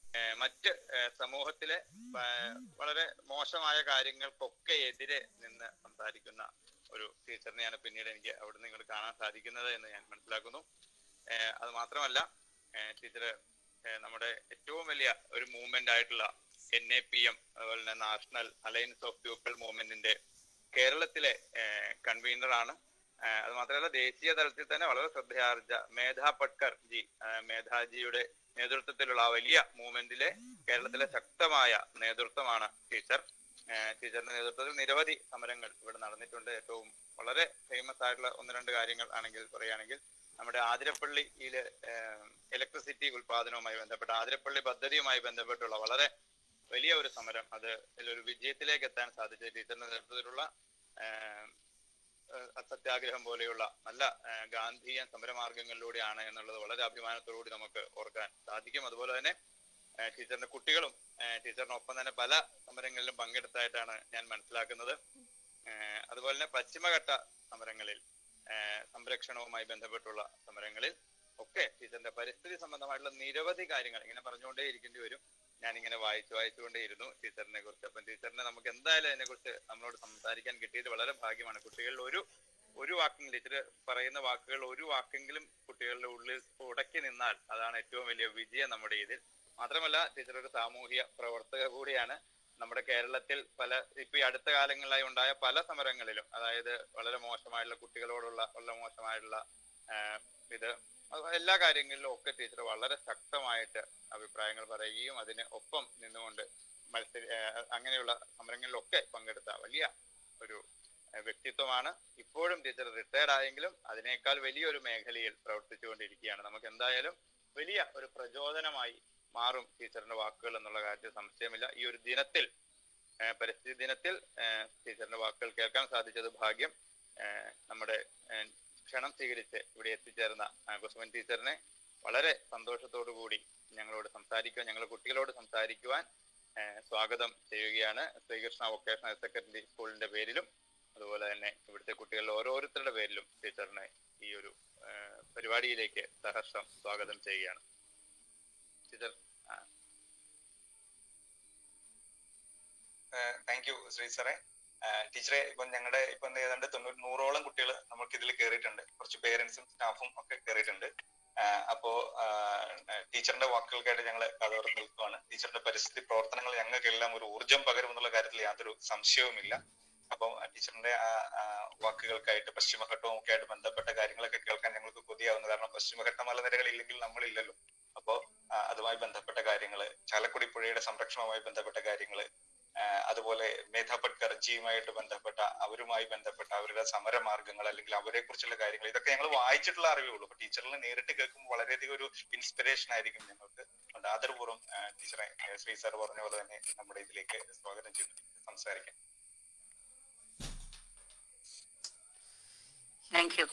ഏഹ് മറ്റ് ഏഹ് സമൂഹത്തിലെ ഏഹ് വളരെ മോശമായ കാര്യങ്ങൾക്കൊക്കെ എതിരെ നിന്ന് സംസാരിക്കുന്ന ഒരു ടീച്ചറിനെയാണ് പിന്നീട് എനിക്ക് അവിടുന്ന് ഇങ്ങോട്ട് കാണാൻ സാധിക്കുന്നത് എന്ന് ഞാൻ മനസ്സിലാക്കുന്നു ഏഹ് അത് മാത്രമല്ല ടീച്ചർ നമ്മുടെ ഏറ്റവും വലിയ ഒരു മൂവ്മെന്റ് ആയിട്ടുള്ള എൻ എ പി എം അതുപോലെ തന്നെ നാഷണൽ അലയൻസ് ഓഫ് പീപ്പിൾ മൂവ്മെന്റിന്റെ കേരളത്തിലെ കൺവീനർ ആണ് ഏഹ് അത് മാത്രമല്ല ദേശീയ തലത്തിൽ തന്നെ വളരെ ശ്രദ്ധയാർജ മേധാ പട്കർ ജി ഏഹ് മേധാജിയുടെ നേതൃത്വത്തിലുള്ള ആ വലിയ മൂവ്മെന്റിലെ കേരളത്തിലെ ശക്തമായ നേതൃത്വമാണ് ടീച്ചർ ഏഹ് ടീച്ചറിന്റെ നേതൃത്വത്തിൽ നിരവധി സമരങ്ങൾ ഇവിടെ നടന്നിട്ടുണ്ട് ഏറ്റവും വളരെ ഫേമസ് ആയിട്ടുള്ള ഒന്ന് രണ്ട് കാര്യങ്ങൾ ആണെങ്കിൽ പറയുകയാണെങ്കിൽ നമ്മുടെ ആതിരപ്പള്ളിയിലെ ഇലക്ട്രിസിറ്റി ഉൽപാദനവുമായി ബന്ധപ്പെട്ട ആതിരപ്പള്ളി പദ്ധതിയുമായി ബന്ധപ്പെട്ടുള്ള വളരെ വലിയ ഒരു സമരം അത് ഒരു വിജയത്തിലേക്ക് എത്താൻ സാധിച്ച ടീച്ചറിന്റെ നേതൃത്വത്തിലുള്ള ഏഹ്, ഏഹ്, സത്യാഗ്രഹം പോലെയുള്ള നല്ല ഏഹ്, ഗാന്ധിയൻ സമരമാർഗങ്ങളിലൂടെയാണ് എന്നുള്ളത് വളരെ അഭിമാനത്തോടുകൂടി നമുക്ക് ഓർക്കാൻ സാധിക്കും അതുപോലെ തന്നെ ഏഹ്, ടീച്ചറിന്റെ കുട്ടികളും ഏഹ്, ടീച്ചറിനൊപ്പം തന്നെ പല സമരങ്ങളിലും പങ്കെടുത്തായിട്ടാണ് ഞാൻ മനസ്സിലാക്കുന്നത് ഏഹ്, അതുപോലെ തന്നെ പശ്ചിമഘട്ട സമരങ്ങളിൽ ഏഹ്, സംരക്ഷണവുമായി ബന്ധപ്പെട്ടുള്ള സമരങ്ങളിൽ ഒക്കെ ടീച്ചറിന്റെ പരിസ്ഥിതി സംബന്ധമായിട്ടുള്ള നിരവധി കാര്യങ്ങൾ ഇങ്ങനെ പറഞ്ഞുകൊണ്ടേ ഇരിക്കേണ്ടി വരും ഞാൻ ഇങ്ങനെ വായിച്ചു വായിച്ചുകൊണ്ടേയിരുന്നു ടീച്ചറിനെ കുറിച്ച് അപ്പം ടീച്ചറിനെ നമുക്ക് എന്തായാലും അതിനെ കുറിച്ച് നമ്മളോട് സംസാരിക്കാൻ കിട്ടിയത് വളരെ ഭാഗ്യമാണ് കുട്ടികളിൽ ഒരു ഒരു വാക്കെങ്കിലും ടീച്ചർ പറയുന്ന വാക്കുകൾ ഒരു വാക്കെങ്കിലും കുട്ടികളുടെ ഉള്ളിൽ ഉടക്കി നിന്നാൽ അതാണ് ഏറ്റവും വലിയ വിജയം നമ്മുടെ ഇതിൽ മാത്രമല്ല ടീച്ചർ ഒരു സാമൂഹ്യ പ്രവർത്തക കൂടിയാണ് നമ്മുടെ കേരളത്തിൽ പല ഇപ്പൊ ഈ അടുത്ത കാലങ്ങളിലായി ഉണ്ടായ പല സമരങ്ങളിലും അതായത് വളരെ മോശമായിട്ടുള്ള കുട്ടികളോടുള്ള വളരെ മോശമായിട്ടുള്ള ആഹ് ഇത് അത് എല്ലാ കാര്യങ്ങളിലും ഒക്കെ ടീച്ചർ വളരെ ശക്തമായിട്ട് അഭിപ്രായങ്ങൾ പറയുകയും അതിന് ഒപ്പം നിന്നുകൊണ്ട് മത്സരി ആഹ് അങ്ങനെയുള്ള സമരങ്ങളിലൊക്കെ പങ്കെടുത്ത വലിയ ഒരു ആഹ് വ്യക്തിത്വമാണ് ഇപ്പോഴും ടീച്ചർ റിട്ടയർഡ് ആയെങ്കിലും അതിനേക്കാൾ വലിയൊരു മേഖലയിൽ പ്രവർത്തിച്ചുകൊണ്ടിരിക്കുകയാണ് നമുക്ക് എന്തായാലും വലിയ ഒരു പ്രചോദനമായി മാറും ടീച്ചറിന്റെ വാക്കുകൾ എന്നുള്ള കാര്യത്തിൽ സംശയമില്ല ഈ ഒരു ദിനത്തിൽ ആഹ് പരിസ്ഥിതി ദിനത്തിൽ ആഹ് ടീച്ചറിന്റെ വാക്കുകൾ കേൾക്കാൻ സാധിച്ചത് ഭാഗ്യം ആഹ് നമ്മുടെ ആഹ് ക്ഷണം സ്വീകരിച്ച് ഇവിടെ എത്തിച്ചേർന്ന ആഹ് കുസുമൻ ടീച്ചറിനെ വളരെ സന്തോഷത്തോടു കൂടി ഞങ്ങളോട് സംസാരിക്കുവാൻ ഞങ്ങളുടെ കുട്ടികളോട് സംസാരിക്കുവാൻ ആഹ് സ്വാഗതം ചെയ്യുകയാണ് ശ്രീകൃഷ്ണ വൊക്കേഷണൽ ഹയർ സെക്കൻഡറി സ്കൂളിന്റെ പേരിലും അതുപോലെ തന്നെ ഇവിടുത്തെ കുട്ടികളുടെ ഓരോരുത്തരുടെ പേരിലും ടീച്ചറിനെ ഈ ഒരു ആഹ് പരിപാടിയിലേക്ക് സഹർഷം സ്വാഗതം ചെയ്യുകയാണ് ടീച്ചർ ആ, താങ്ക് യു ശ്രീ സാറേ ടീച്ചറെ ഇപ്പൊ ഞങ്ങളുടെ ഇപ്പൊ ഏതാണ്ട് തൊണ്ണൂറ് നൂറോളം കുട്ടികൾ നമുക്ക് ഇതിൽ കയറിയിട്ടുണ്ട് കുറച്ച് പേരൻസും സ്റ്റാഫും ഒക്കെ കയറിയിട്ടുണ്ട് ആഹ് അപ്പോ ടീച്ചറിന്റെ വാക്കുകൾക്കായിട്ട് ഞങ്ങൾ അതോടെ നിൽക്കുവാണ് ടീച്ചറിന്റെ പരിസ്ഥിതി പ്രവർത്തനങ്ങൾ ഞങ്ങൾക്കെല്ലാം ഒരു ഊർജം പകരും എന്നുള്ള കാര്യത്തിൽ യാതൊരു സംശയവുമില്ല അപ്പം ടീച്ചറിന്റെ ആ ആ വാക്കുകൾക്കായിട്ട് പശ്ചിമഘട്ടവും ഒക്കെ ആയിട്ട് ബന്ധപ്പെട്ട കാര്യങ്ങളൊക്കെ കേൾക്കാൻ ഞങ്ങൾക്ക് കൊതിയാവുന്നു കാരണം പശ്ചിമഘട്ട മലനിരകൾ ഇല്ലെങ്കിൽ നമ്മളില്ലല്ലോ അപ്പോ ആ, അതുമായി ബന്ധപ്പെട്ട കാര്യങ്ങള് ചാലക്കുടി പുഴയുടെ സംരക്ഷണവുമായി ബന്ധപ്പെട്ട കാര്യങ്ങള് ആ, അതുപോലെ മേധാ പട്കർ ജിയുമായിട്ട് ബന്ധപ്പെട്ട അവരുമായി ബന്ധപ്പെട്ട അവരുടെ സമരമാർഗങ്ങൾ അല്ലെങ്കിൽ അവരെ കുറിച്ചുള്ള കാര്യങ്ങൾ ഇതൊക്കെ ഞങ്ങൾ വായിച്ചിട്ടുള്ള അറിവേ ഉള്ളൂ അപ്പൊ ടീച്ചറിനെ നേരിട്ട് കേൾക്കുമ്പോൾ വളരെയധികം ഒരു ഇൻസ്പിറേഷൻ ആയിരിക്കും ഞങ്ങൾക്ക് അതുകൊണ്ട് ആദരപൂർവ്വം ആ, ടീച്ചറെ ആ, ശ്രീ സാർ പറഞ്ഞ പോലെ തന്നെ നമ്മുടെ ഇതിലേക്ക് സ്വാഗതം ചെയ്തു സംസാരിക്കാം താങ്ക് യു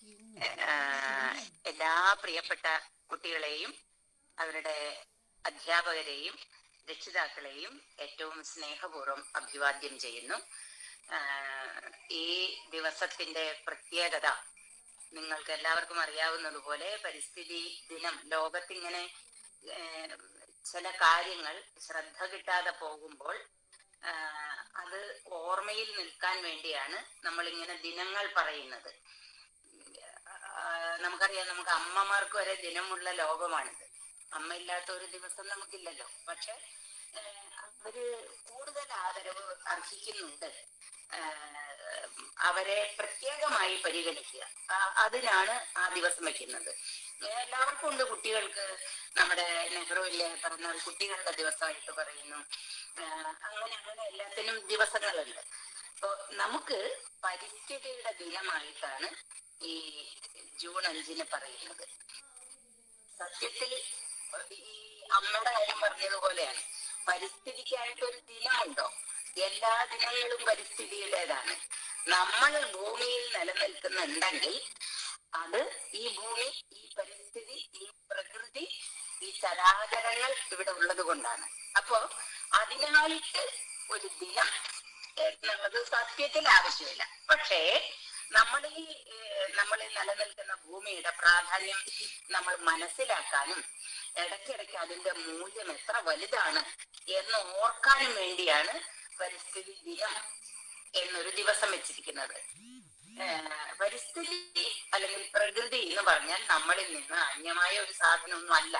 എല്ലാ പ്രിയപ്പെട്ട കുട്ടികളെയും അവരുടെ അധ്യാപകരെയും രക്ഷിതാക്കളെയും ഏറ്റവും സ്നേഹപൂർവ്വം അഭിവാദ്യം ചെയ്യുന്നു ആഹ് ഈ ദിവസത്തിന്റെ പ്രത്യേകത നിങ്ങൾക്ക് എല്ലാവർക്കും അറിയാവുന്നതുപോലെ പരിസ്ഥിതി ദിനം ലോകത്തിങ്ങനെ ഏഹ്, ചില കാര്യങ്ങൾ ശ്രദ്ധ കിട്ടാതെ പോകുമ്പോൾ ആഹ്, അത് ഓർമ്മയിൽ നിൽക്കാൻ വേണ്ടിയാണ് നമ്മൾ ഇങ്ങനെ ദിനങ്ങൾ പറയുന്നത് ആഹ്, നമുക്കറിയാം നമുക്ക് അമ്മമാർക്ക് വരെ ദിനമുള്ള ലോകമാണിത് അമ്മ ഇല്ലാത്ത ഒരു ദിവസം നമുക്കില്ലല്ലോ പക്ഷെ ആഹ്, അവര് കൂടുതൽ ആദരവ് അർഹിക്കുന്നുണ്ട് ആഹ്, അവരെ പ്രത്യേകമായി പരിഗണിക്കുക ആ- അതിനാണ് ആ ദിവസം വെക്കുന്നത് എല്ലാവർക്കും ഉണ്ട് കുട്ടികൾക്ക് നമ്മുടെ നെഹ്റുവിലെ പറഞ്ഞാൽ കുട്ടികളുടെ ദിവസമായിട്ട് പറയുന്നു ആഹ് അങ്ങനെ അങ്ങനെ എല്ലാത്തിനും ദിവസങ്ങളുണ്ട് അപ്പൊ നമുക്ക് പരിസ്ഥിതിയുടെ ദിനമായിട്ടാണ് ഈ ജൂൺ അഞ്ചിന് പറയുന്നത് സത്യത്തിൽ ഈ അമ്മയുടെ കാര്യം പറഞ്ഞതുപോലെയാണ് പരിസ്ഥിതിക്കായിട്ട് ഒരു ദിനമുണ്ടോ എല്ലാ ദിനങ്ങളും പരിസ്ഥിതിയുടേതാണ് നമ്മൾ ഭൂമിയിൽ നിലനിൽക്കുന്നുണ്ടെങ്കിൽ അത് ഈ ഭൂമി ഈ പരിസ്ഥിതി ഈ പ്രകൃതി ഈ ചരാചരങ്ങൾ ഇവിടെ ഉള്ളത് കൊണ്ടാണ് അപ്പോ അതിനായിട്ട് ഒരു ദിനം എന്നുള്ളത് സത്യത്തിൽ ആവശ്യമില്ല പക്ഷേ നമ്മൾ ഈ ഏഹ്, നമ്മൾ നിലനിൽക്കുന്ന ഭൂമിയുടെ പ്രാധാന്യം നമ്മൾ മനസ്സിലാക്കാനും ഇടയ്ക്കിടയ്ക്ക് അതിന്റെ മൂല്യം എത്ര വലുതാണ് എന്ന് ഓർക്കാനും വേണ്ടിയാണ് പരിസ്ഥിതി ദിനം എന്നൊരു ദിവസം വെച്ചിരിക്കുന്നത് ഏഹ് പരിസ്ഥിതി അല്ലെങ്കിൽ പ്രകൃതി എന്ന് പറഞ്ഞാൽ നമ്മളിൽ നിന്ന് അന്യമായ ഒരു സാധനമൊന്നും അല്ല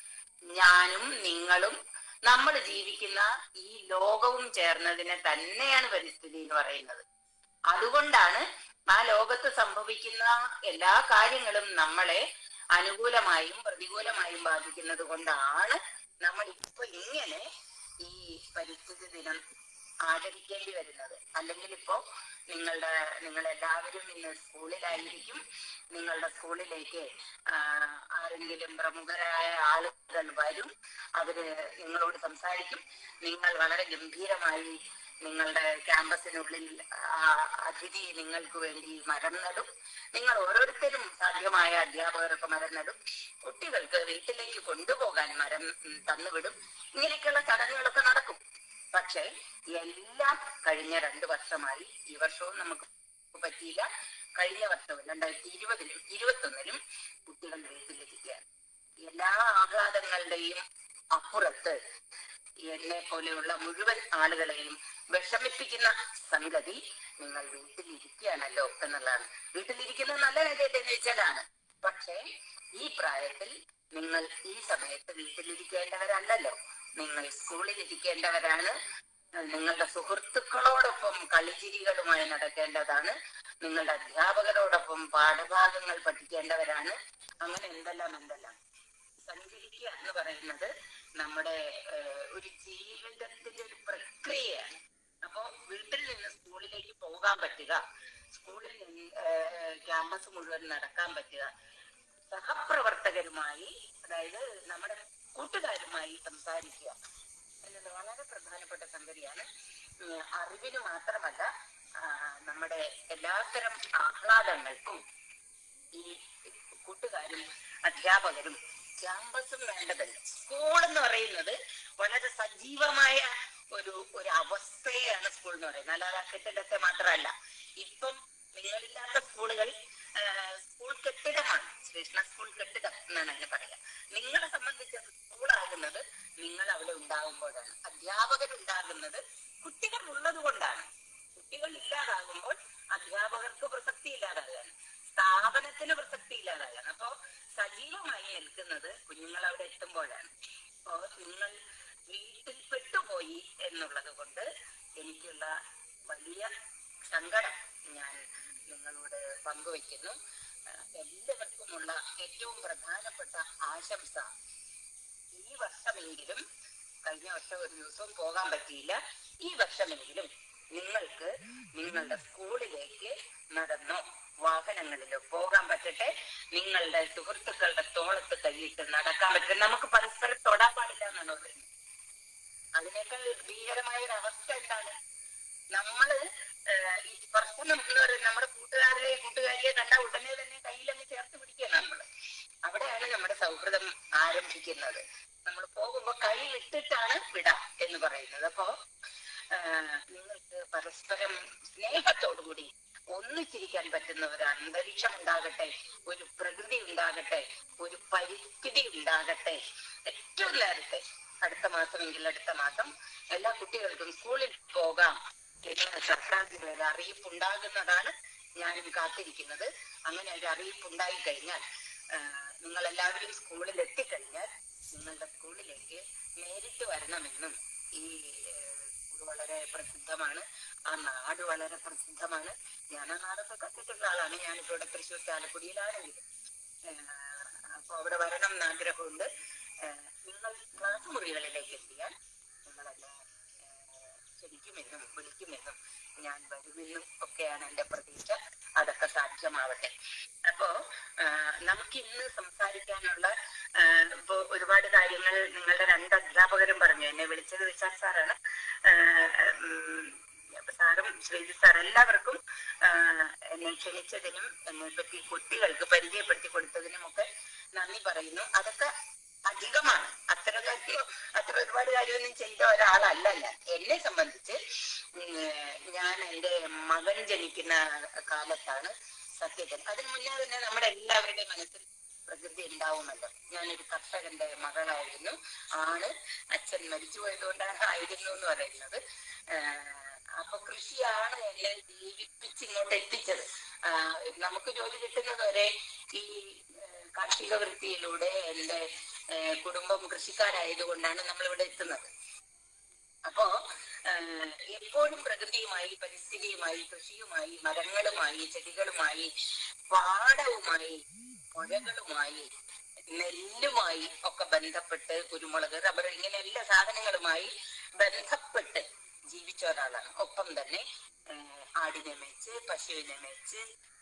ഞാനും നിങ്ങളും നമ്മൾ ജീവിക്കുന്ന ഈ ലോകവും ചേർന്നതിനെ തന്നെയാണ് പരിസ്ഥിതി എന്ന് പറയുന്നത് അതുകൊണ്ടാണ് ആ ലോകത്ത് സംഭവിക്കുന്ന എല്ലാ കാര്യങ്ങളും നമ്മളെ അനുകൂലമായും പ്രതികൂലമായും ബാധിക്കുന്നത് കൊണ്ടാണ് നമ്മൾ ഇപ്പൊ ഇങ്ങനെ ഈ പരിസ്ഥിതി ദിനം ആചരിക്കേണ്ടി വരുന്നത് അല്ലെങ്കിൽ ഇപ്പോ നിങ്ങളുടെ നിങ്ങൾ എല്ലാവരും ഇന്ന് സ്കൂളിലായിരിക്കും നിങ്ങളുടെ സ്കൂളിലേക്ക് ആ, ആരെങ്കിലും പ്രമുഖരായ ആളുകൾ വരും അവര് നിങ്ങളോട് സംസാരിക്കും നിങ്ങൾ വളരെ ഗംഭീരമായി നിങ്ങളുടെ ക്യാമ്പസിനുള്ളിൽ ആ, അതിഥി നിങ്ങൾക്ക് വേണ്ടി മരം നടും നിങ്ങൾ ഓരോരുത്തരും സാധ്യമായ അധ്യാപകരൊക്കെ മരം നടും കുട്ടികൾക്ക് വീട്ടിലേക്ക് കൊണ്ടുപോകാൻ മരം ഉം, തന്നുവിടും ഇങ്ങനെയൊക്കെയുള്ള ചടങ്ങുകളൊക്കെ നടക്കും പക്ഷേ എല്ലാം കഴിഞ്ഞ രണ്ട് വർഷമായി ഈ വർഷവും നമുക്ക് പറ്റിയില്ല കഴിഞ്ഞ വർഷവും രണ്ടായിരത്തി ഇരുപതിലും ഇരുപത്തൊന്നിലും കുട്ടികൾ വീട്ടിലിരിക്കുകയാണ് എല്ലാ ആഹ്ലാദങ്ങളുടെയും അപ്പുറത്ത് എന്നെ പോലെയുള്ള മുഴുവൻ ആളുകളെയും വിഷമിപ്പിക്കുന്ന സംഗതി നിങ്ങൾ വീട്ടിലിരിക്കുകയാണല്ലോ എന്നുള്ളതാണ് വീട്ടിലിരിക്കുന്നത് നല്ല കാര്യമല്ലേ എന്ന് വെച്ചാലാണ് പക്ഷേ ഈ പ്രായത്തിൽ നിങ്ങൾ ഈ സമയത്ത് വീട്ടിലിരിക്കേണ്ടവരല്ലല്ലോ നിങ്ങൾ സ്കൂളിൽ ഇരിക്കേണ്ടവരാണ് നിങ്ങളുടെ സുഹൃത്തുക്കളോടൊപ്പം കളിചിരികളുമായി നടക്കേണ്ടതാണ് നിങ്ങളുടെ അധ്യാപകരോടൊപ്പം പാഠഭാഗങ്ങൾ പഠിക്കേണ്ടവരാണ് അങ്ങനെ എന്തെല്ലാം എന്തെല്ലാം സഞ്ചരിക്കുക എന്ന് പറയുന്നത് നമ്മുടെ ഏഹ്, ഒരു ജീവിതത്തിന്റെ ഒരു പ്രക്രിയയാണ് അപ്പോ വീട്ടിൽ നിന്ന് സ്കൂളിലേക്ക് പോകാൻ പറ്റുക സ്കൂളിൽ നിന്ന് ഏഹ്, ക്യാമ്പസ് മുഴുവൻ നടക്കാൻ പറ്റുക സഹപ്രവർത്തകരുമായി അതായത് നമ്മുടെ കൂട്ടുകാരുമായി സംസാരിക്കുക എന്നത് വളരെ പ്രധാനപ്പെട്ട സംഗതിയാണ് ഉം, അറിവിന് മാത്രമല്ല ആ, നമ്മുടെ എല്ലാത്തരം ആഹ്ലാദങ്ങൾക്കും ഈ കൂട്ടുകാരും അധ്യാപകരും ക്യാമ്പസും വേണ്ടതല്ല സ്കൂൾ എന്ന് പറയുന്നത് വളരെ സജീവമായ ഒരു ഒരു അവസ്ഥയാണ് സ്കൂൾ എന്ന് പറയുന്നത് അല്ലാതെ ആ കെട്ടിടത്തെ മാത്രമല്ല ഇപ്പം നിങ്ങളില്ലാത്ത സ്കൂളുകൾ ആ, സ്കൂൾ കെട്ടിടമാണ് ശ്രീകൃഷ്ണ സ്കൂൾ കെട്ടിടം എന്നാണ് അതിനെ പറയുക നിങ്ങളെ സംബന്ധിച്ച് സ്കൂളാകുന്നത് നിങ്ങൾ അവിടെ ഉണ്ടാകുമ്പോഴാണ് അധ്യാപകരുണ്ടാകുന്നത് കുട്ടികൾ ഉള്ളത് കൊണ്ടാണ് കുട്ടികൾ ഇല്ലാതാകുമ്പോൾ അധ്യാപകർക്ക് പ്രസക്തി ഇല്ലാതാകുകയാണ് സ്ഥാപനത്തിന് പ്രസക്തി ഇല്ലാതാകുകയാണ് അപ്പോ സജീവമായി നിൽക്കുന്നത് കുഞ്ഞുങ്ങൾ അവിടെ എത്തുമ്പോഴാണ് അപ്പോ നിങ്ങൾ വീട്ടിൽ പെട്ടുപോയി എന്നുള്ളത് കൊണ്ട് എനിക്കുള്ള വലിയ സങ്കടം ഞാൻ നിങ്ങളോട് പങ്കുവയ്ക്കുന്നു ആ, എല്ലാവർക്കുമുള്ള ഏറ്റവും പ്രധാനപ്പെട്ട ആശംസ ഈ വർഷമെങ്കിലും കഴിഞ്ഞ വർഷം ഒരു ദിവസവും പോകാൻ പറ്റിയില്ല ഈ വർഷമെങ്കിലും നിങ്ങൾക്ക് നിങ്ങളുടെ സ്കൂളിലേക്ക് നടന്നോ വാഹനങ്ങളിലോ പോകാൻ പറ്റട്ടെ നിങ്ങളുടെ സുഹൃത്തുക്കളുടെ തോളത്ത് കൈയിട്ട് നടക്കാൻ പറ്റട്ടെ നമുക്ക് പരസ്പരം തൊടാൻ പാടില്ല എന്നാണ് പറയുന്നത് അതിനേക്കാൾ ഭീകരമായ ഒരു അവസ്ഥ എന്താണ് നമ്മള് ഏഹ്, ഈ സ്പർശനം എന്ന് പറയുന്നത് നമ്മുടെ കൂട്ടുകാരെ കൂട്ടുകാരിയെ കണ്ട ഉടനെ തന്നെ കയ്യിലങ്ങ് ചേർത്ത് പിടിക്കുക നമ്മള് അവിടെയാണ് നമ്മുടെ സൗഹൃദം ആരംഭിക്കുന്നത് നമ്മൾ പോകുമ്പോ കൈ വിട്ടിട്ടാണ് വിടാം എന്ന് പറയുന്നത് അപ്പോ ആഹ്, നിങ്ങൾക്ക് പരസ്പരം സ്നേഹത്തോടുകൂടി ഒന്നിച്ചിരിക്കാൻ പറ്റുന്ന ഒരു അന്തരീക്ഷം ഉണ്ടാകട്ടെ ഒരു പ്രകൃതി ഉണ്ടാകട്ടെ ഒരു പരിസ്ഥിതി ഉണ്ടാകട്ടെ ഏറ്റവും നേരത്തെ അടുത്ത മാസമെങ്കിൽ അടുത്ത മാസം എല്ലാ കുട്ടികൾക്കും സ്കൂളിൽ പോകാം എന്ന് സർക്കാരിന്റെ ഒരു അറിയിപ്പ് ഉണ്ടാകുന്നതാണ് ഞാനും കാത്തിരിക്കുന്നത് അങ്ങനെ ഒരു അറിയിപ്പ് ഉണ്ടായി കഴിഞ്ഞാൽ നിങ്ങൾ എല്ലാവരും സ്കൂളിൽ എത്തിക്കഴിഞ്ഞാൽ നിങ്ങളുടെ സ്കൂളിലേക്ക് നേരിട്ട് വരണമെന്നും ഈ ഏഹ്, സ്കൂൾ വളരെ പ്രസിദ്ധമാണ് ആ നാട് വളരെ പ്രസിദ്ധമാണ് ഞാൻ ആ നാടൊക്കെ കണ്ടിട്ടുള്ള ആളാണ് ഞാനിപ്പോ ഇവിടെ തൃശ്ശൂർ ചാലക്കുടിയിലാണെങ്കിൽ അപ്പൊ അവിടെ വരണം എന്ന് ആഗ്രഹമുണ്ട് ഏഹ്, നിങ്ങൾ ക്ലാസ് മുറികളിലേക്ക് എത്തിയാൽ നിങ്ങളെന്നെ ഏഹ്, ക്ഷണിക്കുമെന്നും വിളിക്കുമെന്നും ഞാൻ വരുമെന്നും ഒക്കെയാണ് എന്റെ പ്രതീക്ഷ അതൊക്കെ സാധ്യമാവട്ടെ അപ്പോ നമുക്ക് ഇന്ന് സംസാരിക്കാനുള്ള ആ, ഇപ്പൊ ഒരുപാട് കാര്യങ്ങൾ നിങ്ങളുടെ രണ്ട് അധ്യാപകരും പറഞ്ഞു എന്നെ വിളിച്ചത് വിശാൽ സാറാണ് ആ, ഉം, സാറും ശ്രീജി സാർ എല്ലാവർക്കും ആ, എന്നെ ക്ഷണിച്ചതിനും എന്നെ പറ്റി കുട്ടികൾക്ക് പരിചയപ്പെടുത്തി കൊടുത്തതിനും ഒക്കെ നന്ദി പറയുന്നു അതൊക്കെ അധികമാണ് അത്ര കാര്യം അത്ര ഒരുപാട് കാര്യമൊന്നും ചെയ്ത ഒരാളല്ല ഞാൻ എന്നെ സംബന്ധിച്ച് ഉം, ഞാൻ എൻ്റെ മകൻ ജനിക്കുന്ന കാലത്താണ് സത്യത്തിൽ അതിനു മുന്നേ തന്നെ നമ്മുടെ എല്ലാവരുടെയും മനസ്സിൽ പ്രകൃതി ഉണ്ടാവുമല്ലോ ഞാനൊരു കർഷകന്റെ മകളായിരുന്നു ആണ് അച്ഛൻ മരിച്ചു പോയതുകൊണ്ടാണ് ആയിരുന്നു എന്ന് പറയുന്നത് ആഹ് അപ്പൊ കൃഷിയാണ് എന്നെ ജീവിപ്പിച്ച് ഇങ്ങോട്ട് എത്തിച്ചത് ആഹ് നമുക്ക് ജോലി കിട്ടുന്നത് വരെ ഈ ആഹ് കാർഷിക വൃത്തിയിലൂടെ എന്റെ ആഹ് കുടുംബം കൃഷിക്കാരായതുകൊണ്ടാണ് നമ്മൾ ഇവിടെ എത്തുന്നത് അപ്പോ ആഹ് എപ്പോഴും പ്രകൃതിയുമായി പരിസ്ഥിതിയുമായി കൃഷിയുമായി മരങ്ങളുമായി ചെടികളുമായി പാടവുമായി പുഴകളുമായി നെല്ലുമായി ഒക്കെ ബന്ധപ്പെട്ട് കുരുമുളക് റബ്ബർ ഇങ്ങനെ എല്ലാ സാധനങ്ങളുമായി ബന്ധപ്പെട്ട് ജീവിച്ച ഒരാളാണ് ഒപ്പം തന്നെ ആഹ് ആടിനെ മേച്ച് പശുവിനെ മേച്ച്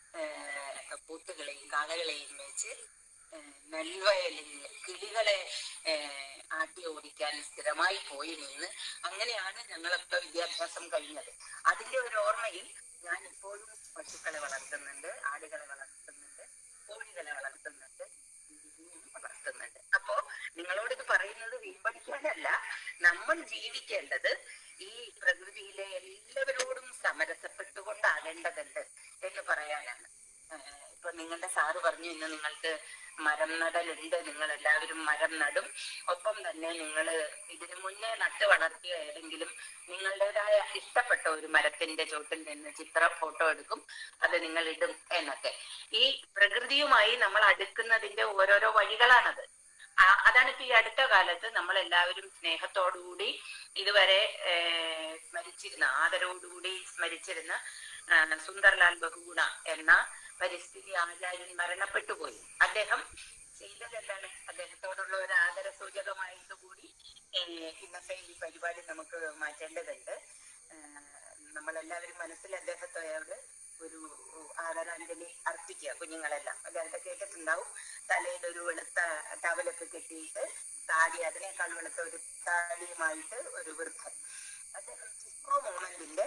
ആഹ് പോത്തുകളെയും കാളകളെയും മേച്ച് ആഹ് നെൽവയലിൽ കിളികളെ ആഹ് ആട്ടി ഓടിക്കാൻ സ്ഥിരമായി പോയി നിന്ന് അങ്ങനെയാണ് ഞങ്ങളൊക്കെ വിദ്യാഭ്യാസം കഴിഞ്ഞത് അതിന്റെ ഒരു ഓർമ്മയിൽ ഞാൻ ഇപ്പോഴും പശുക്കളെ വളർത്തുന്നുണ്ട് ആടുകളെ വളർത്തുന്നുണ്ട് കോഴികളെ വളർത്തുന്നുണ്ട് മീനും വളർത്തുന്നുണ്ട് അപ്പോ നിങ്ങളോട് ഇത് പറയുന്നത് വീമ്പടിക്കാനല്ല നമ്മൾ ജീവിക്കേണ്ടത് ഈ പ്രകൃതിയിലെ എല്ലാവരോടും സമരസപ്പെട്ടുകൊണ്ടാകേണ്ടതുണ്ട് എന്ന് പറയാനാണ് ആഹ് ഇപ്പൊ നിങ്ങളുടെ സാറ് പറഞ്ഞു ഇന്ന് നിങ്ങൾക്ക് മരം നടലുണ്ട് നിങ്ങൾ എല്ലാവരും മരം നടും ഒപ്പം തന്നെ നിങ്ങൾ ഇതിനു മുന്നേ നട്ട് വളർത്തിയ ഏതെങ്കിലും നിങ്ങളുടേതായ ഇഷ്ടപ്പെട്ട ഒരു മരത്തിന്റെ ചോട്ടിൽ നിന്ന് ചിത്ര ഫോട്ടോ എടുക്കും അത് നിങ്ങൾ ഇടും എന്നൊക്കെ ഈ പ്രകൃതിയുമായി നമ്മൾ അടുക്കുന്നതിന്റെ ഓരോരോ വഴികളാണത് ആ- അതാണ് ഇപ്പൊ ഈ അടുത്ത കാലത്ത് നമ്മൾ എല്ലാവരും സ്നേഹത്തോടുകൂടി ഇതുവരെ ഏർ, സ്മരിച്ചിരുന്ന ആദരവോടുകൂടി സ്മരിച്ചിരുന്ന ആ, സുന്ദർലാൽ ബഹുഗുണ എന്ന പരിസ്ഥിതി ആചാര്യൻ മരണപ്പെട്ടു പോയി അദ്ദേഹം ചെയ്തത് എന്താണ് അദ്ദേഹത്തോടുള്ള ഒരു ആദര സൂചകമായിട്ട് കൂടി ഏർ, ഇന്നത്തെ ഈ പരിപാടി നമുക്ക് മാറ്റേണ്ടതുണ്ട് നമ്മളെല്ലാവരും മനസ്സിൽ അദ്ദേഹത്തോട് ഒരു ആദരാഞ്ജലി അർപ്പിക്കുക കുഞ്ഞുങ്ങളെല്ലാം അദ്ദേഹത്തെ കേട്ടിട്ടുണ്ടാവും തലയിൽ ഒരു വെളുത്ത ടവലൊക്കെ കെട്ടിയിട്ട് താടി അതിനേക്കാൾ വെളുത്ത ഒരു താടിയുമായിട്ട് ഒരു വൃദ്ധൻ അദ്ദേഹം ചിക്കോ മൂവ്മെന്റിന്റെ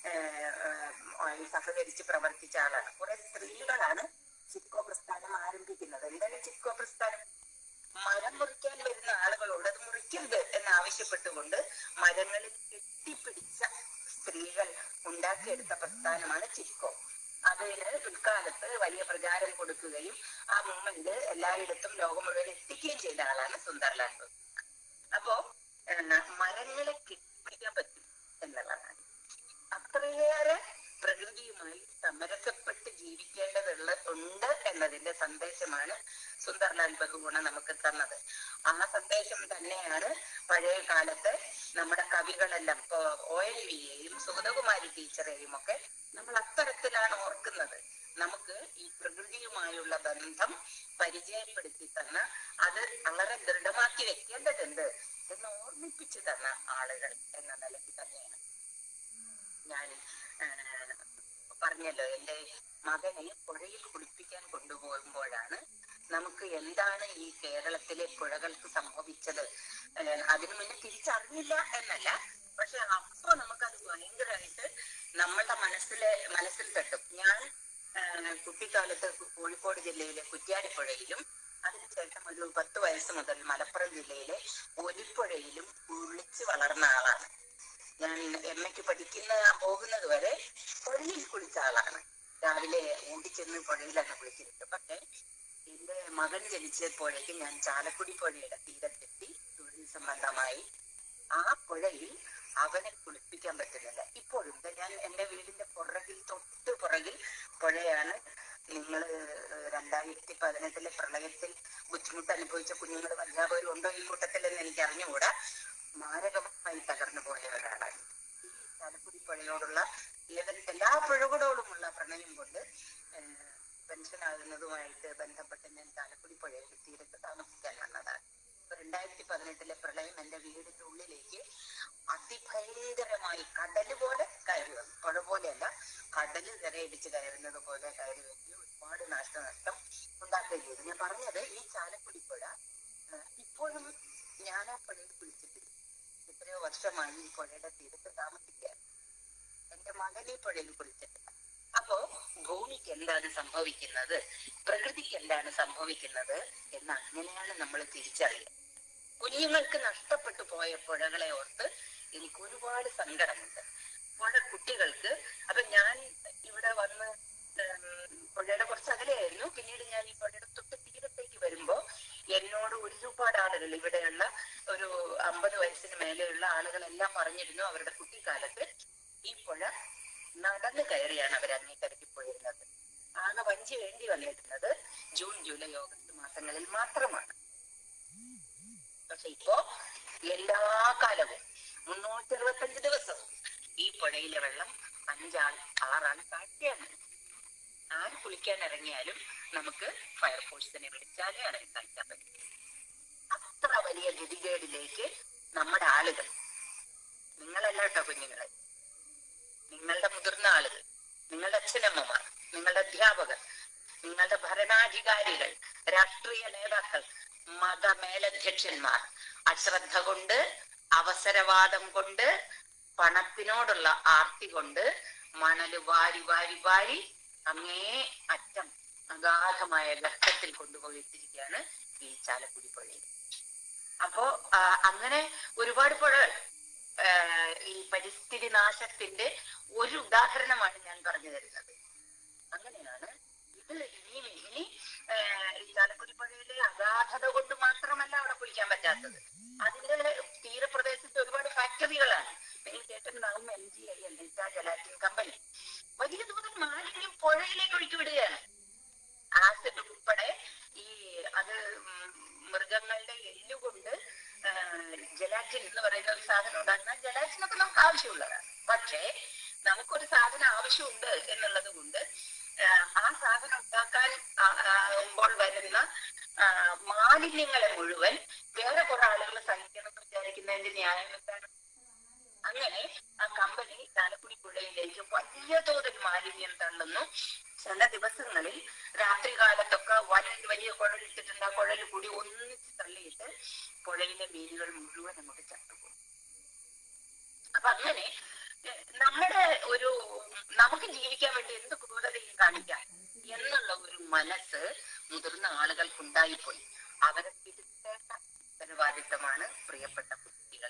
സഹകരിച്ച് പ്രവർത്തിച്ച ആളാണ് കുറെ സ്ത്രീകളാണ് ചിക്കോ പ്രസ്ഥാനം ആരംഭിക്കുന്നത് എന്താണ് ചിക്കോ പ്രസ്ഥാനം മരം മുറിക്കാൻ വരുന്ന ആളുകളോട് അത് മുറിക്കരുത് എന്ന് ആവശ്യപ്പെട്ടുകൊണ്ട് മരങ്ങളിൽ കെട്ടിപ്പിടിച്ച സ്ത്രീകൾ ഉണ്ടാക്കിയെടുത്ത പ്രസ്ഥാനമാണ് ചിക്കോ അതിന് പിൽക്കാലത്ത് വലിയ പ്രചാരം കൊടുക്കുകയും ആ മൂവ്മെന്റ് എല്ലായിടത്തും ലോകം മുഴുവൻ എത്തിക്കുകയും ചെയ്ത ആളാണ് സുന്ദർലാൽ ബഹുഗുണ. അപ്പോ ഏഹ്, മരങ്ങളെ കെട്ടിപ്പിടിക്കാൻ പറ്റും എന്നുള്ളതാണ് അത്രയേറെ പ്രകൃതിയുമായി സമരസപ്പെട്ട് ജീവിക്കേണ്ടതുള്ള ഉണ്ട് എന്നതിന്റെ സന്ദേശമാണ് സുന്ദർലാൽ ബഹുഗുണ നമുക്ക് തന്നത് ആ സന്ദേശം തന്നെയാണ് പഴയ കാലത്ത് നമ്മുടെ കവികളെല്ലാം ഇപ്പോ ഒ എൻ വിയെയും സുഗതകുമാരി ടീച്ചറെയും ഒക്കെ നമ്മൾ അത്തരത്തിലാണ് ഓർക്കുന്നത് നമുക്ക് ഈ പ്രകൃതിയുമായുള്ള ബന്ധം പരിചയപ്പെടുത്തി തന്ന അത് വളരെ ദൃഢമാക്കി വെക്കേണ്ടതുണ്ട് എന്ന് ഓർമ്മിപ്പിച്ചു തന്ന ആളുകൾ എന്ന നിലയ്ക്ക് തന്നെയാണ് ഞാൻ ആ, പറഞ്ഞല്ലോ എന്റെ മകനെ പുഴയിൽ കുളിപ്പിക്കാൻ കൊണ്ടുപോകുമ്പോഴാണ് നമുക്ക് എന്താണ് ഈ കേരളത്തിലെ പുഴകൾക്ക് സംഭവിച്ചത് ഏഹ് അതിനു മുന്നേ തിരിച്ചറിഞ്ഞില്ല എന്നല്ല പക്ഷെ അപ്പൊ നമുക്കത് ഭയങ്കരമായിട്ട് നമ്മളുടെ മനസ്സിലെ മനസ്സിൽ തട്ടും ഞാൻ ഏഹ് കുട്ടിക്കാലത്ത് കോഴിക്കോട് ജില്ലയിലെ കുറ്റ്യാടിപ്പുഴയിലും അതിനുശേഷം ഒരു പത്ത് വയസ്സ് മുതൽ മലപ്പുറം ജില്ലയിലെ ഒലിപ്പുഴയിലും കുളിച്ച് വളർന്ന ആളാണ് ഞാൻ എം എക്ക് പഠിക്കുന്ന പോകുന്നത് വരെ പുഴയിൽ കുളിച്ച ആളാണ് രാവിലെ ഓടിച്ചെന്ന് പുഴയിലാണ് കുളിച്ചിരുന്നത് പക്ഷെ എന്റെ മകൻ ജനിച്ചപ്പോഴേക്ക് ഞാൻ ചാലക്കുടി പുഴയുടെ തീരത്തെത്തി തൊഴിൽ സംബന്ധമായി ആ പുഴയിൽ അവനെ കുളിപ്പിക്കാൻ പറ്റുന്നില്ല ഇപ്പോഴും ദേ ഞാൻ എന്റെ വീടിന്റെ പുറകിൽ തൊട്ട് പുറകിൽ പുഴയാണ് നിങ്ങൾ രണ്ടായിരത്തി പതിനെട്ടിലെ പ്രളയത്തിൽ ബുദ്ധിമുട്ട് അനുഭവിച്ച കുഞ്ഞുങ്ങൾ വല്ലാപവരും ഉണ്ടോ ഈ കൂട്ടത്തിൽ എന്ന് എനിക്ക് അറിഞ്ഞുകൂടാ മാരകമായി തകർന്നു പോയ ഒരാളാണ് ഈ ചാലക്കുടി പുഴയോടുള്ള ഏതൊരു എല്ലാ പുഴകളോടുമുള്ള പ്രണയം കൊണ്ട് ഏഹ്, പെൻഷനാകുന്നതുമായിട്ട് ബന്ധപ്പെട്ട് ഞാൻ ചാലക്കുടി പുഴയുടെ തീരത്ത് താമസിക്കാൻ വന്നതാണ് ഇപ്പൊ രണ്ടായിരത്തി പതിനെട്ടിലെ പ്രളയം എന്റെ വീടിന്റെ ഉള്ളിലേക്ക് അതിഭയങ്കരമായി കടല് പോലെ കയറി വന്നു പുഴ പോലെയല്ല കടല് തിരയടിച്ച് കയറുന്നത് പോലെ കയറി വന്നു ഒരുപാട് നാശനഷ്ടം ഉണ്ടാക്കുകയും ചെയ്തു ഞാൻ പറഞ്ഞത് ഈ ചാലക്കുടി പുഴ ഏഹ്, ഇപ്പോഴും ഞാൻ ആ പുഴയിൽ കുളിച്ചിട്ടില്ല എത്രയോ വർഷമായി ഈ പുഴയുടെ തീരത്ത് താമസിക്കുക എന്റെ മകൻ ഈ പുഴയിൽ കുളിച്ചിട്ടില്ല അപ്പോ ഭൂമിക്ക് എന്താണ് സംഭവിക്കുന്നത് പ്രകൃതിക്ക് എന്താണ് സംഭവിക്കുന്നത് എന്ന് അങ്ങനെയാണ് നമ്മൾ തിരിച്ചറിയുക കുഞ്ഞുങ്ങൾക്ക് നഷ്ടപ്പെട്ടു പോയ പുഴകളെ ഓർത്ത് എനിക്ക് ഒരുപാട് സങ്കടമുണ്ട് പുഴ കുട്ടികൾക്ക് അപ്പൊ ഞാൻ ഇവിടെ വന്ന് ഉം, പുഴയുടെ കുറച്ച് അകലെയായിരുന്നു പിന്നീട് ഞാൻ ഈ പുഴയുടെ തൊട്ട് തീരത്തേക്ക് വരുമ്പോ എന്നോട് ഒരുപാട് ആളുകൾ ഇവിടെയുള്ള ഒരു അമ്പത് വയസ്സിന് മേലെയുള്ള ആളുകളെല്ലാം പറഞ്ഞിരുന്നു അവരുടെ കുട്ടിക്കാലത്ത് ഈ പുഴ നടന്നു കയറിയാണ് അവർ അങ്ങേക്കരയ്ക്ക് പോയിരുന്നത് ആകെ വഞ്ചി വേണ്ടി വന്നിരുന്നത് ജൂൺ ജൂലൈ ഓഗസ്റ്റ് മാസങ്ങളിൽ മാത്രമാണ് പക്ഷെ ഇപ്പോ എല്ലാ കാലവും മുന്നൂറ്റി അറുപത്തഞ്ച് ദിവസവും ഈ പുഴയിലെ വെള്ളം അഞ്ചാൾ ആറാൾ താഴ്ത്തിയാണ് ആര് കുളിക്കാൻ ഇറങ്ങിയാലും നമുക്ക് ഫയർഫോഴ്സിനെ വിളിച്ചാലേ ഇറങ്ങി കളിക്കാൻ പറ്റും അത്ര വലിയ ഗതികേടിലേക്ക് നമ്മുടെ ആളുകൾ നിങ്ങളല്ല കേട്ടോ കുഞ്ഞുങ്ങളെ നിങ്ങളുടെ മുതിർന്ന ആളുകൾ നിങ്ങളുടെ അച്ഛനമ്മമാർ നിങ്ങളുടെ അധ്യാപകർ നിങ്ങളുടെ ഭരണാധികാരികൾ രാഷ്ട്രീയ നേതാക്കൾ മതമേലധ്യക്ഷന്മാർ അശ്രദ്ധ കൊണ്ട് അവസരവാദം കൊണ്ട് പണത്തിനോടുള്ള ആർത്തി കൊണ്ട് മണല് വാരി വാരി വാരി അങ്ങേ അറ്റം അഗാധമായ ഗർത്തത്തിൽ കൊണ്ടുപോയി ഇട്ടിരിക്കുകയാണ് ഈ ചാലക്കുടി പുഴയിൽ അപ്പോ ആ, അങ്ങനെ ഒരുപാട് പുഴകൾ ആ, ഈ പരിസ്ഥിതി നാശത്തിന്റെ ഒരു ഉദാഹരണമാണ് ഞാൻ പറഞ്ഞു തരുന്നത് അങ്ങനെയാണ് ഇത് ഇനി ഇനി ആ, ഈ ചാലക്കുടി പുഴയിലെ അഗാധത കൊണ്ട് മാത്രമല്ല അവിടെ കുളിക്കാൻ പറ്റാത്തത് അതിന്റെ തീരപ്രദേശത്ത് ഒരുപാട് ഫാക്ടറികളാണ് നിങ്ങൾ കേട്ടിട്ടുണ്ടാവും എം ജി ഐ എൽഡിസ ജലാറ്റിൻ കമ്പനി വലിയ തോതിൽ മാലിന്യം പുഴയിലേക്ക് ഒഴുക്കി വിടുകയാണ് ആസിഡ് ഉൾപ്പെടെ ഈ അത് ഉം മൃഗങ്ങളുടെ എല്ലുകൊണ്ട് ജലാറ്റിൻ എന്ന് പറയുന്ന ഒരു സാധനം ഉണ്ടാക്കുന്ന ജലാറ്റിൻ ഒക്കെ നമുക്ക് ആവശ്യമുള്ളതാണ് പക്ഷേ നമുക്കൊരു സാധനം ആവശ്യമുണ്ട് എന്നുള്ളത് കൊണ്ട് ആ, ആ സാധനം ഉണ്ടാക്കാൻ ആ- ആകുമ്പോൾ വരുന്ന ആ, മാലിന്യങ്ങളെ മുഴുവൻ വേറെ കുറെ ആളുകൾ സഹിക്കണം എന്ന് വിചാരിക്കുന്നതിന്റെ ന്യായം എന്താണ് അങ്ങനെ ആ കമ്പനി ചാലക്കുടി പുഴയിലേക്ക് വലിയ തോതിൽ മാലിന്യം തള്ളുന്നു ചില ദിവസങ്ങളിൽ രാത്രി കാലത്തൊക്കെ വലിയ വലിയ കുഴലിട്ടിട്ടുണ്ട് ആ കുഴൽ കൂടി ഒന്നിച്ച് തള്ളിയിട്ട് പുഴയിലെ മീനുകൾ മുഴുവൻ അങ്ങോട്ട് ചത്തുപോകും അപ്പൊ അങ്ങനെ എഹ്, നമ്മുടെ ഒരു നമുക്ക് ജീവിക്കാൻ വേണ്ടി എന്ത് ക്രൂരതയും കാണിക്കാം എന്നുള്ള ഒരു മനസ്സ് മുതിർന്ന ആളുകൾക്കുണ്ടായിപ്പോയി അവരെ തിരുത്തേണ്ട ഉത്തരവാദിത്തമാണ് പ്രിയപ്പെട്ട കുട്ടികൾ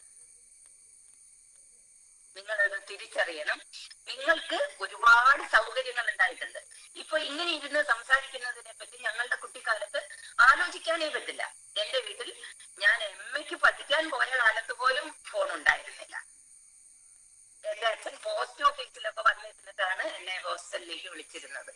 നിങ്ങളത് തിരിച്ചറിയണം നിങ്ങൾക്ക് ഒരുപാട് സൗകര്യങ്ങൾ ഉണ്ടായിട്ടുണ്ട് ഇപ്പൊ ഇങ്ങനെ ഇരുന്ന് സംസാരിക്കുന്നതിനെ പറ്റി ഞങ്ങളുടെ കുട്ടിക്കാലത്ത് ആലോചിക്കാനേ പറ്റില്ല എന്റെ വീട്ടിൽ ഞാൻ എം എക്ക് പഠിക്കാൻ പോയ കാലത്ത് പോലും ഫോൺ ഉണ്ടായിരുന്നില്ല എന്റെ അച്ഛൻ പോസ്റ്റ് ഓഫീസിലൊക്കെ വന്നിരുന്നിട്ടാണ് എന്നെ ഹോസ്റ്റലിലേക്ക് വിളിച്ചിരുന്നത്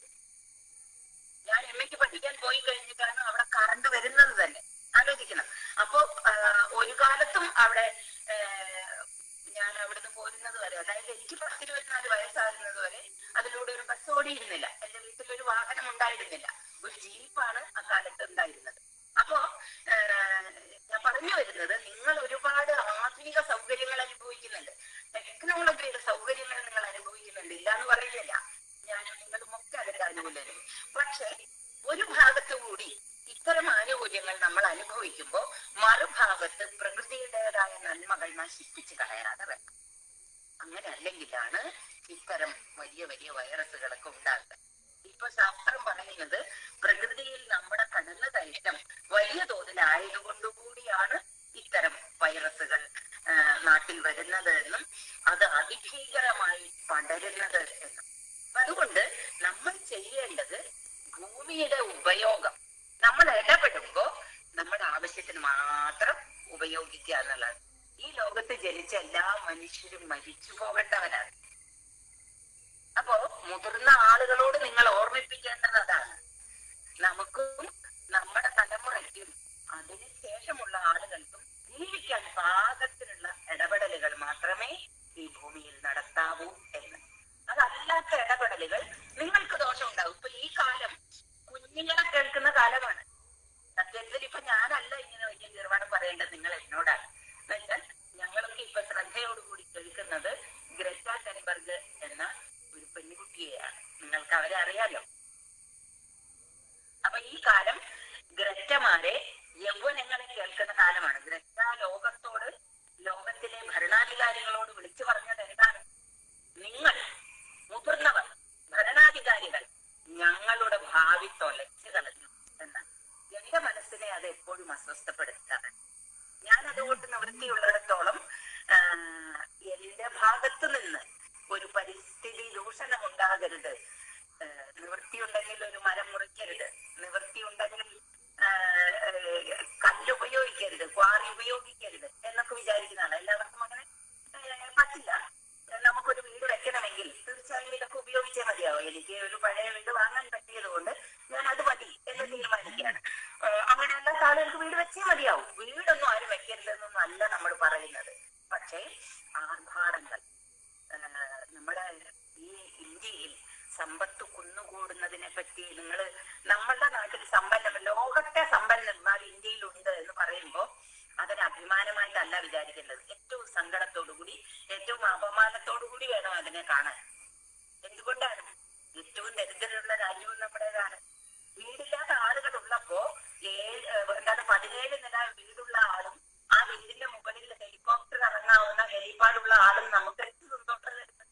ഞാൻ എം എക്ക് പഠിക്കാൻ പോയി കഴിഞ്ഞിട്ടാണ് അവിടെ കറണ്ട് വരുന്നത് തന്നെ ആലോചിക്കണം അപ്പോ ആ, ഒരു കാലത്തും അവിടെ ആ, ഞാൻ അവിടുന്ന് പോരുന്നത് വരെ അതായത് എനിക്ക് പത്തിരുപത്തിനാല് വയസ്സാകുന്നത് വരെ അതിലൂടെ ഒരു ബസ് ഓടിയിരുന്നില്ല എന്റെ വീട്ടിൽ ഒരു വാഹനം ഉണ്ടായിരുന്നില്ല ഒരു ജീപ്പാണ് അക്കാലത്ത് ഉണ്ടായിരുന്നത് അപ്പോ ആ, ഞാൻ പറഞ്ഞു വരുന്നത് നിങ്ങൾ ഒരുപാട് ആധുനിക സൗകര്യങ്ങൾ അനുഭവിക്കുന്നുണ്ട് ടെക്നോളജിയുടെ സൗകര്യങ്ങൾ നിങ്ങൾ അനുഭവിക്കുന്നുണ്ട് ഇല്ല എന്ന് പറയുന്നില്ല ഞാനും നിങ്ങളും ഒക്കെ അതിന്റെ അനുകൂലരും പക്ഷെ ഒരു ഭാഗത്ത് കൂടി ഇത്തരം ആനുകൂല്യങ്ങൾ നമ്മൾ അനുഭവിക്കുമ്പോൾ മറുഭാഗത്ത് പ്രകൃതിയുടേതായ നന്മകൾ നശിപ്പിച്ച് കളയാതെ വേണം അങ്ങനെ അല്ലെങ്കിലാണ് ഇത്തരം വലിയ വലിയ വൈറസുകളൊക്കെ ഉണ്ടാകുക ഇപ്പൊ ശാസ്ത്രം പറയുന്നത് പ്രകൃതിയിൽ നമ്മുടെ കടന്നു കയറ്റം വലിയ തോതിലായതുകൊണ്ടുകൂടിയാണ് ഇത്തരം വൈറസുകൾ ആ, നാട്ടിൽ വരുന്നത് എന്നും അത് അതിഭീകരമായി പടരുന്നത് എന്നും അപ്പൊ അതുകൊണ്ട് നമ്മൾ ചെയ്യേണ്ടത് ഭൂമിയുടെ ഉപയോഗം നമ്മൾ ഇടപെടുമ്പോ നമ്മുടെ ആവശ്യത്തിന് മാത്രം ഉപയോഗിക്കുക എന്നുള്ളതാണ് ഈ ലോകത്ത് ജനിച്ച എല്ലാ മനുഷ്യരും മരിച്ചു പോകേണ്ടവരാണ് അപ്പോ മുതിർന്ന ആളുകളോട് നിങ്ങൾ ഓർമ്മിപ്പിക്കേണ്ടത് അതാണ് നമുക്കും നമ്മുടെ തലമുറയ്ക്കും അതിന് ശേഷമുള്ള ആളുകൾക്കും ജീവിക്കാൻ പാകത്തിനുള്ള ഇടപെടലുകൾ മാത്രമേ ഈ ഭൂമിയിൽ നടത്താവൂ എന്ന് അതല്ലാത്ത ഇടപെടലുകൾ നിങ്ങൾക്ക് ദോഷം ഉണ്ടാവും ഇപ്പൊ ഈ കാലം കുഞ്ഞുങ്ങളെ കേൾക്കുന്ന കാലമാണ് സത്യത്തിൽ ഇപ്പൊ ഞാനല്ല ഇങ്ങനെ വലിയ നിർവ്വഹണം പറയേണ്ടത് നിങ്ങൾ എന്നോടാണ് എന്നുവെച്ചാൽ ഞങ്ങളൊക്കെ ഇപ്പൊ ശ്രദ്ധയോടുകൂടി കേൾക്കുന്നത് ഗ്രറ്റ ടെൻബർഗ് എന്ന ഒരു പെൺകുട്ടിയെയാണ് നിങ്ങൾക്ക് അവരെ അറിയാലോ അപ്പൊ ഈ കാലം ഗ്രറ്റമാരെ യൗവനങ്ങളെ കേൾക്കുന്ന കാലമാണ് ഗ്രറ്റ ലോകത്തോട് ലോകത്തിലെ ഭരണാധികാരികളോട് വിളിച്ചു പറഞ്ഞത് എന്താണ് നിങ്ങൾ മുതിർന്നവർ ഭരണാധികാരികൾ ഞങ്ങളുടെ ഭാവി തൊലച്ചു കളഞ്ഞു എന്നാണ് എന്റെ മനസ്സിനെ അത് എപ്പോഴും അസ്വസ്ഥപ്പെടുത്താണ് ഞാൻ അതുകൊണ്ട് നിവൃത്തിയുള്ളിടത്തോളം ആ, എന്റെ ഭാഗത്ത് നിന്ന് ഒരു പരിസ്ഥിതി ദൂഷണം ഉണ്ടാകരുത് ആ, നിവൃത്തി ഉണ്ടെങ്കിൽ ഒരു മരം മുറിക്കരുത് നിവൃത്തി ഉണ്ടെങ്കിൽ ആ, ആ, കല്ല് ഉപയോഗിക്കരുത് ക്വാറി ഉപയോഗിക്കരുത് എന്നൊക്കെ വിചാരിക്കുന്നതാണ് എല്ലാവർക്കും അങ്ങനെ ആ, പറ്റില്ല നമുക്കൊരു വീട് വെക്കണമെങ്കിൽ തീർച്ചയായും ഇതൊക്കെ ഉപയോഗിച്ചേ മതിയാവും എനിക്ക് ഒരു പഴയ വീട് വാങ്ങാൻ പറ്റിയത് കൊണ്ട് ഞാൻ അത് മതി എന്ന് തീരുമാനിക്കുകയാണ് ആ, അങ്ങനെയുള്ള ആളുകൾക്ക് വീട് വെച്ചേ മതിയാവും വീടൊന്നും ആരും വെക്കരുതെന്നൊന്നും അല്ല നമ്മൾ പറയുന്നത് പക്ഷേ ആർഭാടങ്ങൾ ആ, നമ്മുടെ ഈ ഇന്ത്യയിൽ സമ്പത്ത് കുന്നുകൂടുന്നതിനെ പറ്റി നിങ്ങൾ നമ്മളുടെ നാട്ടിൽ സമ്പന്നം ലോകത്തെ സമ്പന്നന്മാർ ഇന്ത്യയിലുണ്ട് എന്ന് പറയുമ്പോൾ അതിന് അഭിമാനമായിട്ടല്ല വിചാരിക്കേണ്ടത് ഏറ്റവും സങ്കടത്തോടു കൂടി ഏറ്റവും അപമാനത്തോടു കൂടി വേണം അതിനെ കാണാൻ എന്തുകൊണ്ടാണ് ഏറ്റവും ദരിദ്രരുള്ള രാജ്യവും നമ്മുടേതാണ് വീടില്ലാത്ത ആളുകൾ ഉള്ളപ്പോ ഏഴ് ഏഹ് എന്താണ് പതിനേഴ് നില വീടുള്ള ആളും ആ വീടിന്റെ മുകളിൽ ഹെലികോപ്റ്റർ ഇറങ്ങാവുന്ന ഹെലിപ്പാഡുള്ള ആളും നമുക്ക് എന്ത് സന്തോഷം തരുന്നത്?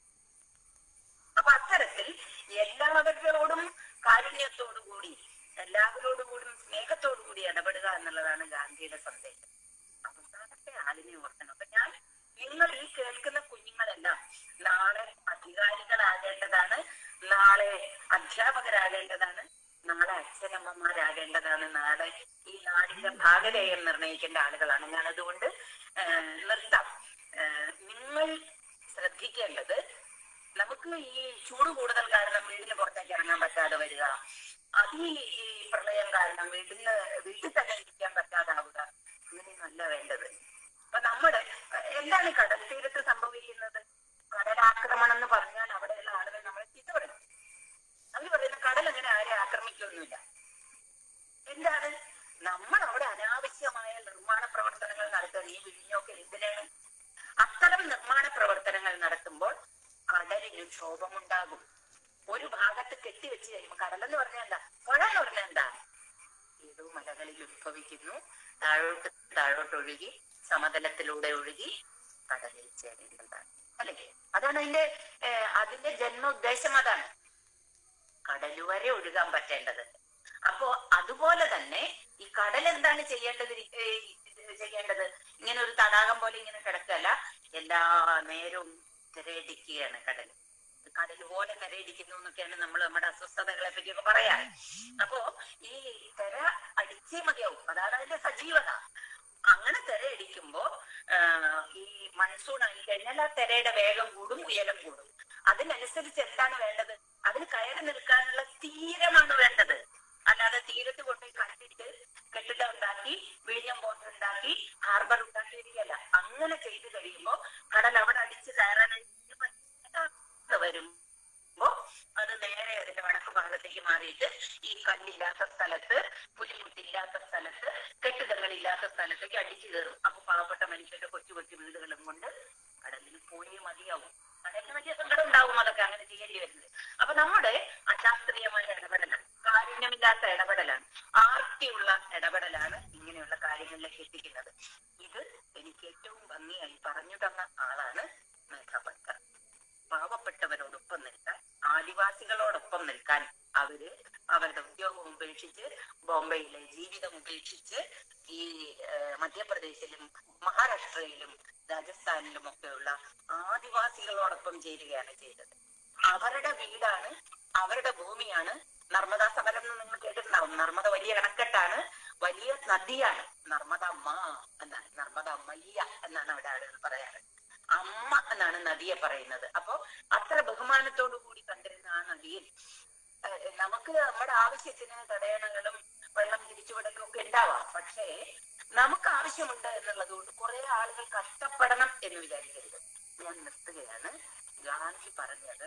അപ്പൊ അത്തരത്തിൽ എല്ലാവരോടും കാരുണ്യത്തോടു കൂടി എല്ലാവരോടും കൂടി സ്നേഹത്തോടു കൂടി ഇടപെടുക എന്നുള്ളതാണ് ഗാന്ധിയുടെ സന്ദേശം അവസാനത്തെ ആളിനെ ഓർക്കണം അപ്പൊ ഞാൻ നിങ്ങൾ ഈ കേൾക്കുന്ന കുഞ്ഞുങ്ങളെല്ലാം നാളെ അധികാരികളാകേണ്ടതാണ് നാളെ അധ്യാപകരാകേണ്ടതാണ് നാളെ അച്ഛനമ്മമാരാകേണ്ടതാണ് നാളെ ഈ നാടിന്റെ ഭാഗധേയം നിർണ്ണയിക്കേണ്ട ആളുകളാണ് ഞാൻ അതുകൊണ്ട് ആ, നിർത്താം ആ, നിങ്ങൾ ശ്രദ്ധിക്കേണ്ടത് നമുക്ക് ഈ ചൂട് കൂടുതൽ കാരണം വീടിന് പുറത്തേക്ക് ഇറങ്ങാൻ പറ്റാതെ വരിക അതി ഈ പ്രളയം കാരണം വീടിന് വീട്ടിൽ തന്നെ ഇരിക്കാൻ പറ്റാതാവുക ഇങ്ങനെയൊന്നല്ല വേണ്ടത് അപ്പൊ നമ്മുടെ എന്താണ് ഈ കടൽ തീരത്ത് സംഭവിക്കുന്നത് കടലാക്രമണം എന്ന് പറഞ്ഞാൽ അവിടെയുള്ള ആളുകൾ നമ്മളെ ചീത്ത പറയും അവര് പറയുന്ന കടൽ അങ്ങനെ ആരെ ആക്രമിക്കൊന്നുമില്ല എന്താണ് നമ്മൾ അവിടെ അനാവശ്യമായ നിർമ്മാണ പ്രവർത്തനങ്ങൾ നടത്തുന്നത് ഈ വിഴിഞ്ഞൊക്കെ എന്തിനാണ് അത്തരം നിർമ്മാണ പ്രവർത്തനങ്ങൾ നടത്തുമ്പോൾ കടലിന് ക്ഷോഭമുണ്ടാകും ഒരു ഭാഗത്ത് കെട്ടിവെച്ച് കഴിയുമ്പോൾ കടലെന്ന് പറഞ്ഞാൽ എന്താ പുഴ എന്ന് പറഞ്ഞാൽ എന്താ ഏതോ മലകളിൽ ഉത്ഭവിക്കുന്നു താഴോട്ട് താഴോട്ട് ഒഴുകി സമതലത്തിലൂടെ ഒഴുകി കടലിൽ ചേരേണ്ടതാണ് അല്ലേ അതാണ് അതിന്റെ ഏഹ്, അതിന്റെ ജന്മോദ്ദേശം അതാണ് കടല് വരെ ഒഴുകാൻ പറ്റേണ്ടത് അപ്പോ അതുപോലെ തന്നെ ഈ കടൽ എന്താണ് ചെയ്യേണ്ടത് ഇരി- ഏഹ് ഇത് ചെയ്യേണ്ടത് ഇങ്ങനെ ഒരു തടാകം പോലെ ഇങ്ങനെ കിടക്കല്ല എല്ലാ നേരവും തിരയടിക്കുകയാണ് കടൽ കടൽ പോലെ തിരയടിക്കുന്നു എന്നൊക്കെയാണ് നമ്മൾ നമ്മുടെ അസ്വസ്ഥതകളെ പറ്റിയൊക്കെ പറയാറ് അപ്പോ ഈ തിര അടിച്ചേ മതിയാവും അതാണ് അതിന്റെ സജീവത അങ്ങനെ തിരയടിക്കുമ്പോ ആഹ് ഈ മൺസൂൺ ആയി കഴിഞ്ഞാൽ ആ തിരയുടെ വേഗം കൂടും ഉയരം കൂടും അതിനനുസരിച്ച് എന്താണ് വേണ്ടത് അതിന് കയറി നിൽക്കാനുള്ള തീരമാണ് വേണ്ടത് അല്ലാതെ തീരത്ത് കൊണ്ടുപോയി കണ്ടിട്ട് കെട്ടിടം ഉണ്ടാക്കി വിഴിഞ്ഞം ബോട്ട് ഉണ്ടാക്കി ഹാർബർ ഉണ്ടാക്കിയിരിക്കല്ല അങ്ങനെ ചെയ്തു കഴിയുമ്പോ കടൽ അവിടെ അടിച്ച് കയറാനായിട്ട് പറ്റാതെ വരുമ്പോ അത് നേരെ അതിന്റെ വടക്ക് ഭാഗത്തേക്ക് മാറിയിട്ട് ഈ കല്ലില്ലാത്ത സ്ഥലത്ത് പുലിമുട്ടില്ലാത്ത സ്ഥലത്ത് കെട്ടിടങ്ങളില്ലാത്ത സ്ഥലത്തേക്ക് അടിച്ചു കയറും അപ്പൊ പാവപ്പെട്ട മനുഷ്യരുടെ കൊച്ചു കൊച്ചു വീടുകളും കൊണ്ട് കടലിന് പോയേ മതിയാവും കടലിന് വലിയ സങ്കടം ഉണ്ടാവും അതൊക്കെ അങ്ങനെ ചെയ്യേണ്ടി വരുന്നത് അപ്പൊ നമ്മുടെ അശാസ്ത്രീയമായ ഇടപെടലാണ് കാരുണ്യമില്ലാത്ത ഇടപെടലാണ് ആർത്തിയുള്ള ഇടപെടലാണ് ഇങ്ങനെയുള്ള കാര്യങ്ങളിലേക്ക് എത്തിക്കുന്നത് ഇത് എനിക്ക് ഏറ്റവും ഭംഗിയായി പറഞ്ഞു തന്ന ആളാണ് മേഘാപtkar പാവപ്പെട്ടവരോടൊപ്പം നിൽക്കാൻ ആദിവാസികളോടൊപ്പം നിൽക്കാൻ അവര് അവരുടെ ഉദ്യോഗം ഉപേക്ഷിച്ച് ബോംബെയിലെ ജീവിതം ഉപേക്ഷിച്ച് ഈ ഏഹ്, മധ്യപ്രദേശിലും മഹാരാഷ്ട്രയിലും രാജസ്ഥാനിലും ഒക്കെയുള്ള ആദിവാസികളോടൊപ്പം ചേരുകയാണ് ചെയ്തത് അവരുടെ വീടാണ് അവരുടെ ഭൂമിയാണ് നർമ്മദാ സമരം എന്ന് നിങ്ങൾ കേട്ടിട്ടുണ്ടാവും നർമ്മദ വലിയ കണക്കെട്ടാണ് വലിയ നദിയാണ് നർമ്മദ മാ എന്നാണ് നർമ്മദ മയ്യ എന്നാണ് അവിടെ ആളുകൾ പറയാറ് അമ്മ എന്നാണ് നദിയെ പറയുന്നത് അപ്പോ അത്ര ബഹുമാനത്തോടു കൂടി കണ്ടിരുന്ന ആ നദിയിൽ ഏഹ്, നമുക്ക് നമ്മുടെ ആവശ്യത്തിന് തടയണകളും വെള്ളം തിരിച്ചുവിടലും ഒക്കെ ഉണ്ടാവാം പക്ഷേ നമുക്ക് ആവശ്യമുണ്ട് എന്നുള്ളത് കൊണ്ട് കുറെ ആളുകൾ കഷ്ടപ്പെടണം എന്ന് വിചാരിക്കരുത് ഞാൻ നിർത്തുകയാണ് ഗാന്ധി പറഞ്ഞത്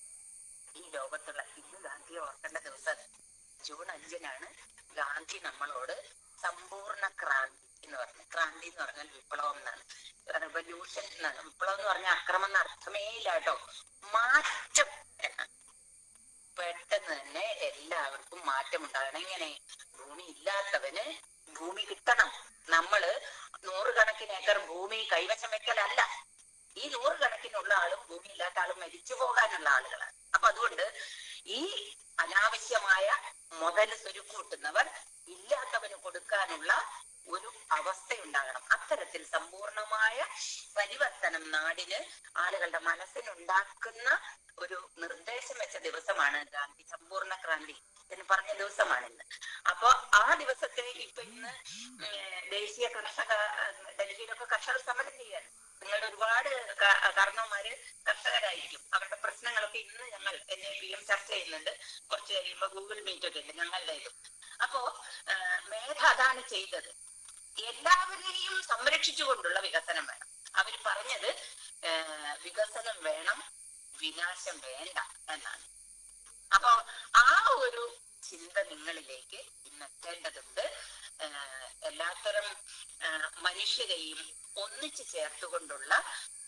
ഈ ലോകത്തുള്ള ഇന്ന് ഗാന്ധിയെ ഓർക്കേണ്ട ദിവസം ജൂൺ അഞ്ചിനാണ് ഗാന്ധി നമ്മളോട് സമ്പൂർണ്ണ ക്രാന്തി എന്ന് പറഞ്ഞു ക്രാന്തി എന്ന് പറഞ്ഞാൽ വിപ്ലവം എന്നാണ് റെവല്യൂഷൻ എന്നാണ് വിപ്ലവം എന്ന് പറഞ്ഞാൽ അക്രമം എന്ന അർത്ഥമേ ഇല്ല കേട്ടോ മാറ്റം എന്നാണ് പെട്ടെന്ന് തന്നെ എല്ലാവർക്കും മാറ്റം ഉണ്ടാകണം എങ്ങനെ ഭൂമി ഇല്ലാത്തവന് ഭൂമി കിട്ടണം നമ്മള് നൂറുകണക്കിന് ഏക്കർ ഭൂമി കൈവശം വെക്കലല്ല ഈ നൂറുകണക്കിനുള്ള ആളും ഭൂമി ഇല്ലാത്ത ആളും മരിച്ചു പോകാനുള്ള ആളുകളാണ് അപ്പൊ അതുകൊണ്ട് ഈ അനാവശ്യമായ മുതൽ സ്വരുക്കൂട്ടുന്നവർ ഇല്ലാത്തവന് കൊടുക്കാനുള്ള ഒരു അവസ്ഥയുണ്ടാകണം അത്തരത്തിൽ സമ്പൂർണമായ പരിവർത്തനം നാടിന് ആളുകളുടെ മനസ്സിനുണ്ടാക്കുന്ന ഒരു നിർദ്ദേശം വെച്ച ദിവസമാണ് ഗാന്ധി സമ്പൂർണ്ണ സമ്പൂർണ്ണ ക്രാന്തി എന്ന് പറഞ്ഞ ദിവസമാണ് ഇന്ന് അപ്പൊ ആ ദിവസത്തെ ഇപ്പൊ ഇന്ന് ഏർ ദേശീയ കർഷക ഏർ ഡൽഹിയിലൊക്കെ കർഷകർ സമരം ചെയ്യാൻ നിങ്ങളുടെ ഒരുപാട് ക- കാരണവന്മാര് കർഷകരായിരിക്കും അവരുടെ പ്രശ്നങ്ങളൊക്കെ ഇന്ന് ഞങ്ങൾ എൻ ഐ പി എം ചർച്ച ചെയ്യുന്നുണ്ട് കുറച്ച് കഴിയുമ്പോ ഗൂഗിൾ മീറ്റ് ഒക്കെ ഉണ്ട് ഞങ്ങളുടെ ഇതും അപ്പോ ഏർ മേഘ അതാണ് ചെയ്തത് എല്ലാവരെയും സംരക്ഷിച്ചുകൊണ്ടുള്ള വികസനം വേണം അവർ പറഞ്ഞത് ഏർ വികസനം വേണം വിനാശം വേണ്ട എന്നാണ് അപ്പൊ ആ ഒരു ചിന്ത നിങ്ങളിലേക്ക് ഇന്ന് എത്തേണ്ടതുണ്ട് ഏർ എല്ലാത്തരം ഏർ മനുഷ്യരെയും ഒന്നിച്ചു ചേർത്തുകൊണ്ടുള്ള